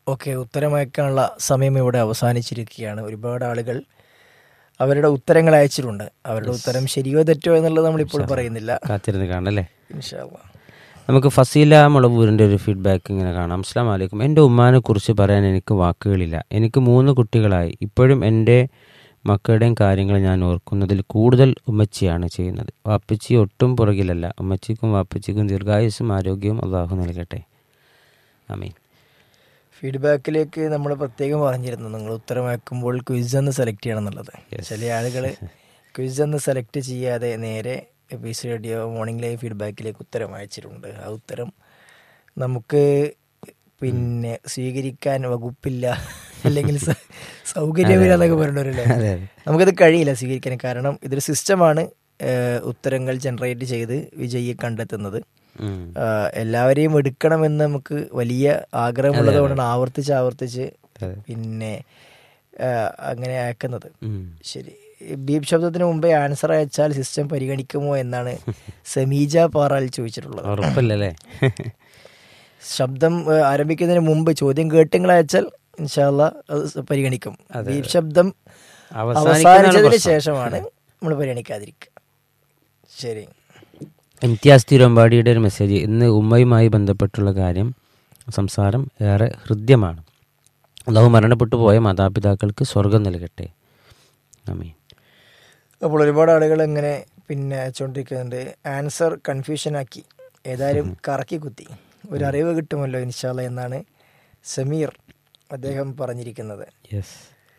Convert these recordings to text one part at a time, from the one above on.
Okay ഉത്തരമയക്കാനുള്ള സമയം ഇവിടെ അവസാനിച്ചിരിക്കുകയാണ് ഒരുപാട് ആളുകൾ അവരുടെ ഉത്തരങ്ങൾ അയച്ചിട്ടുണ്ട് അവരുടെ ഉത്തരം ശരിയോ തെറ്റോ എന്നുള്ളത് നമ്മളിപ്പോൾ പറയുന്നില്ല കാത്തിരുന്ന് കാണല്ലേ ഇൻഷാ അള്ളാ. നമുക്ക് ഫസീല മുളവൂരിൻ്റെ ഒരു ഫീഡ്ബാക്ക് ഇങ്ങനെ കാണാം അസ്ലാം വലൈക്കും എൻ്റെ ഉമ്മാനെ കുറിച്ച് പറയാൻ എനിക്ക് വാക്കുകളില്ല എനിക്ക് മൂന്ന് കുട്ടികളായി ഇപ്പോഴും എൻ്റെ മക്കളുടെയും കാര്യങ്ങൾ ഞാൻ ഓർക്കുന്നതിൽ കൂടുതൽ ഉമ്മച്ചിയാണ് ചെയ്യുന്നത് വാപ്പച്ചി ഒട്ടും പുറകിലല്ല ഉമ്മച്ചിക്കും വാപ്പച്ചിക്കും ദീർഘായുസ്സും ആരോഗ്യവും അള്ളാഹു നൽകട്ടെ ആമീൻ ഫീഡ്ബാക്കിലേക്ക് നമ്മൾ പ്രത്യേകം പറഞ്ഞിരുന്നു നിങ്ങൾ ഉത്തരം അയക്കുമ്പോൾ ക്വിസ് എന്ന് സെലക്ട് ചെയ്യണം എന്നുള്ളത് ചില ആളുകൾ ക്വിസ് എന്ന് സെലക്ട് ചെയ്യാതെ നേരെ പീസ് റേഡിയോ മോർണിംഗ് ലൈവ് ഫീഡ്ബാക്കിലേക്ക് ഉത്തരം അയച്ചിട്ടുണ്ട് ആ ഉത്തരം നമുക്ക് പിന്നെ സ്വീകരിക്കാൻ വകുപ്പില്ല അല്ലെങ്കിൽ സ- സൗകര്യമില്ല എന്നൊക്കെ പറഞ്ഞവരല്ലേ അതെ നമുക്കത് കഴിയില്ല സ്വീകരിക്കാൻ കാരണം ഇതൊരു സിസ്റ്റമാണ് ഉത്തരങ്ങൾ ജനറേറ്റ് ചെയ്ത് വിജയിയെ കണ്ടെത്തുന്നത് ഉം. ആ, എല്ലാവരെയും എടുക്കണമെന്ന് നമുക്ക് വലിയ ആഗ്രഹമുള്ളത് കൊണ്ടാണ് ആവർത്തിച്ച് ആവർത്തിച്ച് അതെ. പിന്നെ ആ, അങ്ങനെ അയക്കുന്നത് ഉം. ശരി ബീപ് ശബ്ദത്തിന് മുമ്പേ ആൻസർ അയച്ചാൽ സിസ്റ്റം പരിഗണിക്കുമോ എന്നാണ് സമീജ പാറാൽ ചോദിച്ചിട്ടുള്ളത് ഉറപ്പല്ലല്ലേ ശബ്ദം ആ, ആരംഭിക്കുന്നതിന് മുമ്പ് ചോദ്യം കേട്ടിങ്ങൾ അയച്ചാൽ ഇൻഷാല്ല അത് സ- പരിഗണിക്കും ബീപ് ശബ്ദം അവസാനിക്കുന്നതാണ് അവസാനിച്ചതിന് പ്രശ്നം. ശേഷമാണ് നമ്മൾ പരിഗണിക്കാതിരിക്കുക ശരി ഇംതിയാസ് തിരുവമ്പാടിയുടെ ഒരു മെസ്സേജ് ഇന്ന് ഉമ്മയുമായി ബന്ധപ്പെട്ടുള്ള കാര്യം സംസാരം ഏറെ ഹൃദ്യമാണ് അള്ളാഹു മരണപ്പെട്ടു പോയ മാതാപിതാക്കൾക്ക് സ്വർഗം നൽകട്ടെ ആമീൻ അപ്പോൾ ഒരുപാട് ആളുകൾ ഇങ്ങനെ പിന്നെ അയച്ചുകൊണ്ടിരിക്കുന്നുണ്ട് ആൻസർ കൺഫ്യൂഷൻ ആക്കി ഏതായാലും കറക്കി കുത്തി ഒരു അറിവ് കിട്ടുമല്ലോ ഇൻഷാല്ല എന്നാണ് സമീർ അദ്ദേഹം പറഞ്ഞിരിക്കുന്നത് യെസ്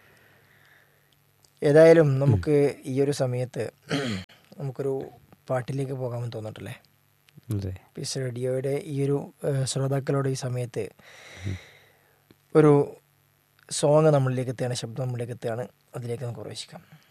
ഏതായാലും നമുക്ക് ഈ ഒരു സമയത്ത് നമുക്കൊരു പാട്ടിലേക്ക് പോകാമെന്ന് തോന്നട്ടല്ലേ അതെ പീസ് റേഡിയോയുടെ ഈ ഒരു ഏഹ്, ശ്രോതാക്കളോട് ഈ സമയത്ത് ഒരു സോങ് നമ്മളിലേക്ക് എത്തുകയാണ് ശബ്ദം നമ്മളിലേക്ക് എത്തുകയാണ് അതിലേക്ക് നമുക്ക് പ്രവേശിക്കാം